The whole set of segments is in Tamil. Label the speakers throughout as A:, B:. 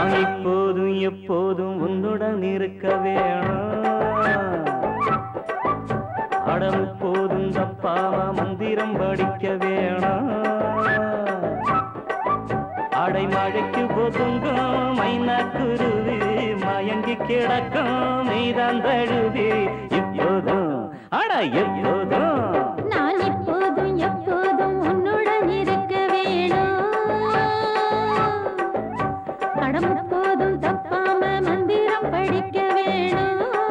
A: நான் இப்போதும் எப்போதும் உன்னுடன் இருக்க வேணும் அடம் போதும் தப்பாம மந்திரம் படிக்க வேணும் அடைமழைக்கு ஒதுங்கும் மைனா குருவி மயங்கி கிடக்கும் நீதான் தழுவி இப்போதும் அட எப்போதும்
B: நான் இப்போதும் எப்போதும் உன்னுடன் இருக்க வேணும் அடம் போதும் தப்பாம மந்திரம் படிக்க வேணும்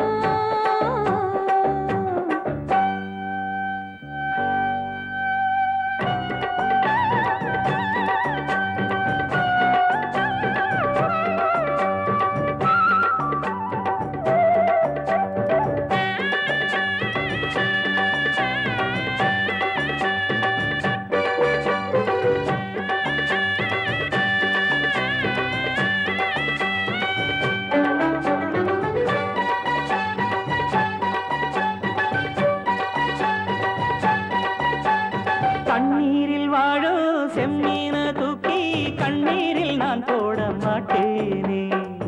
A: தண்ணீரில் வாழும் செம்மீன தூக்கி கண்ணீரில் நான் போட மாட்டேனே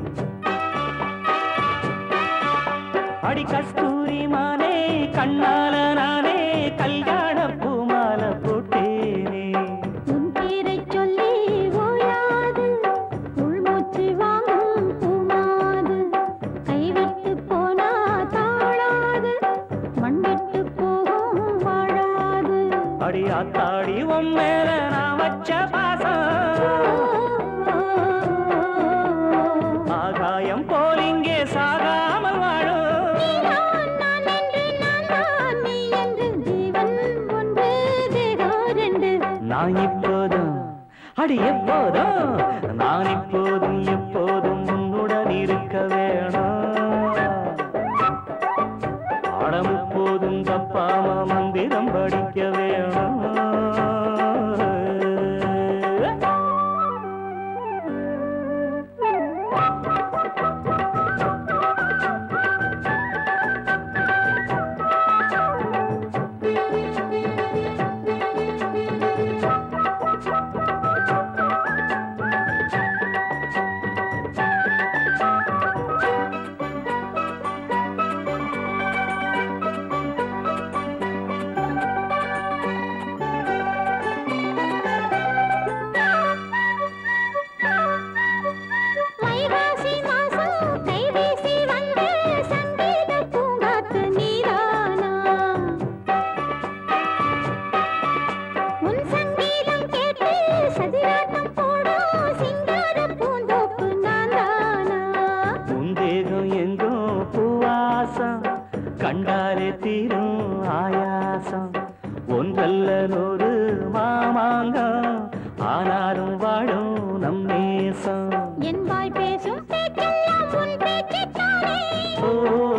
A: அடி கஸ்தூரி மானே கண்ணால நானே கல்யாண பூமால போட்டேனே
B: உன் பேரைச் சொல்லி ஓயாது உள்மூச்சு வாங்கும் பூமாது கைவிட்டு போனா தாழாது மண்விட்டு போகும் வாழாது
A: அடி ஆத்தாடி உன் மேல நான் வச்ச பாசம் ஆகாயம் போல் இங்கே சாகாமல் வாழும்
B: நீதான் நான் என்று நான் தான் நீ என்று ஜீவன் ஒன்று தேகம் ரெண்டு
A: நான் இப்போதும் அடி எப்போதும் நான் இப்போதும் எப்போதும் உன்னுடன் இருக்க வேணும் பாடம் போதும் தப்பாம மந்திரம் படிக்க வேணும்
B: வைகாசி மாசம் கைவீசி வந்து சங்கீத பூங்காத்து நீதானா உன் சங்கீதம் கேட்டு சதிராட்டம் போடும் சிங்கார பூந்தோப்பு நான் தானா
A: உன் தேகம் எங்கோ பூவாசம் கண்டாலே தீரும் ஆயாசம் ஒன்றல்ல நூறு மாமாங்கம் ஆனாலும் வாழும் நம் நேசம்
B: என் வாய் பேசும் பேச்செல்லாம் உன் பேச்சுத்தானே
A: ஓ,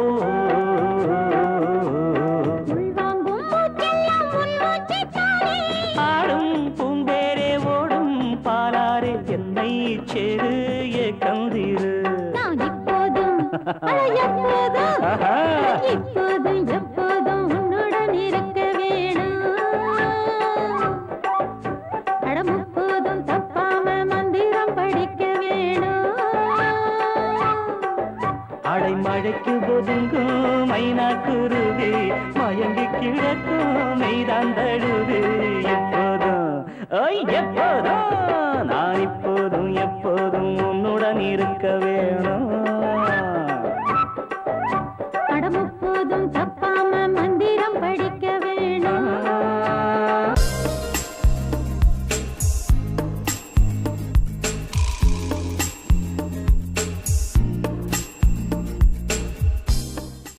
B: உள்வாங்கும் மூச்செல்லாம் உன் மூச்சுத்தானே
A: ஆடும் பூந்தேரே ஓடும் பாலாரே என்னை சேரு கந்திரு
B: நான் இப்போதும் அட எப்போதும்
A: ஆஹா.
B: இப்போதும் எப்போதும் உன்னுடன் இருக்க வேணும் அட முப்போதும் தப்பாம மந்திரம் படிக்க வேணும்
A: அடைமழைக்கு ஒதுங்கும் மைனா குருவி மயங்கி கிடக்கும் மெய்தான் தழுது எப்போதும் ஓய் எப்போதும் நான் இப்போதும் எப்போதும் உன்னுடன் இருக்க வேணும்